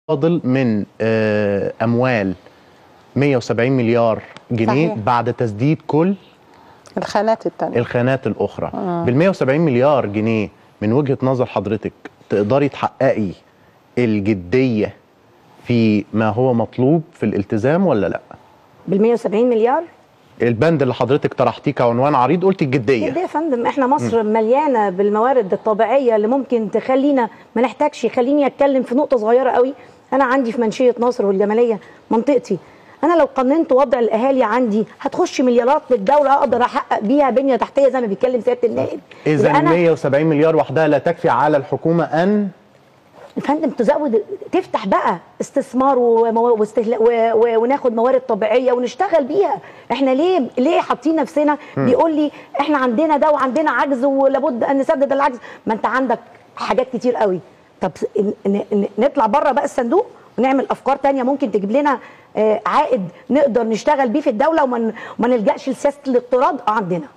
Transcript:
فاضل من آه، اموال 170 مليار جنيه صحيح. بعد تسديد كل الخانات التانية الخانات الاخرى بال 170 مليار جنيه من وجهه نظر حضرتك تقدري تحققي الجديه في ما هو مطلوب في الالتزام ولا لا بال 170 مليار البند اللي حضرتك طرحتيه كعنوان عريض قلت الجديه ده يا فندم احنا مصر مليانه بالموارد الطبيعيه اللي ممكن تخلينا ما نحتاجش خليني اتكلم في نقطه صغيره قوي انا عندي في منشيه نصر والجماليه منطقتي انا لو قننت وضع الاهالي عندي هتخش مليارات للدوله اقدر احقق بيها بنيه تحتيه زي ما بيتكلم سياده النائب اذا يبقى ال 170 مليار وحدها لا تكفي على الحكومه ان يا فندم تزود تفتح بقى استثمار ومو- واستهلا- و- و- وناخد موارد طبيعيه ونشتغل بيها احنا ليه ليه حاطين نفسنا بيقول لي احنا عندنا ده وعندنا عجز ولابد ان نسدد العجز ما انت عندك حاجات كتير قوي طب ن- ن- ن- نطلع بره بقى الصندوق ونعمل افكار تانية ممكن تجيب لنا آه، عائد نقدر نشتغل بيه في الدوله وما ن- وما نلجاش لسياسه الاقتراض اه عندنا